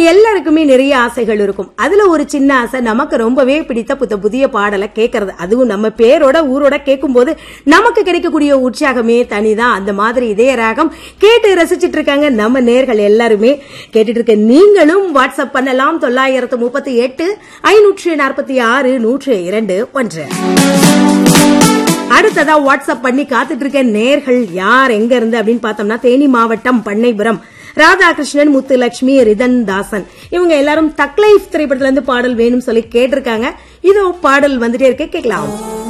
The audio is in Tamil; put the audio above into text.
எல்லாருக்குமே நிறைய ஆசைகள் இருக்கும் அதுல ஒரு சின்ன ஆசை நமக்கு ரொம்பவே பிடித்த புத்த புதிய பாடலை கேட்கறது அதுவும் நம்ம பேரோட ஊரோட கேட்கும் போது நமக்கு கிடைக்கக்கூடிய உற்சாகமே தனிதான் அந்த மாதிரி இதய ராகம் கேட்டு ரசிச்சிட்டு இருக்காங்க நம்ம நேர்கள் எல்லாருமே கேட்டுட்டு இருக்க நீங்களும் வாட்ஸ்அப் பண்ணலாம் தொள்ளாயிரத்து முப்பத்தி எட்டு ஐநூற்று நாற்பத்தி ஆறு நூற்று இரண்டு ஒன்று அடுத்ததா வாட்ஸ்அப் பண்ணி காத்துட்டு இருக்க நேர்கள் யார் எங்க இருந்து அப்படின்னு பார்த்தோம்னா தேனி மாவட்டம் பண்ணைபுரம் ராதாகிருஷ்ணன் முத்துலட்சுமி ரிதன் தாசன் இவங்க எல்லாரும் தக்லைஃப் திரைப்படத்துல இருந்து பாடல் வேணும் சொல்லி கேட்டிருக்காங்க இதோ பாடல் வந்துட்டே இருக்க கேட்கலாம்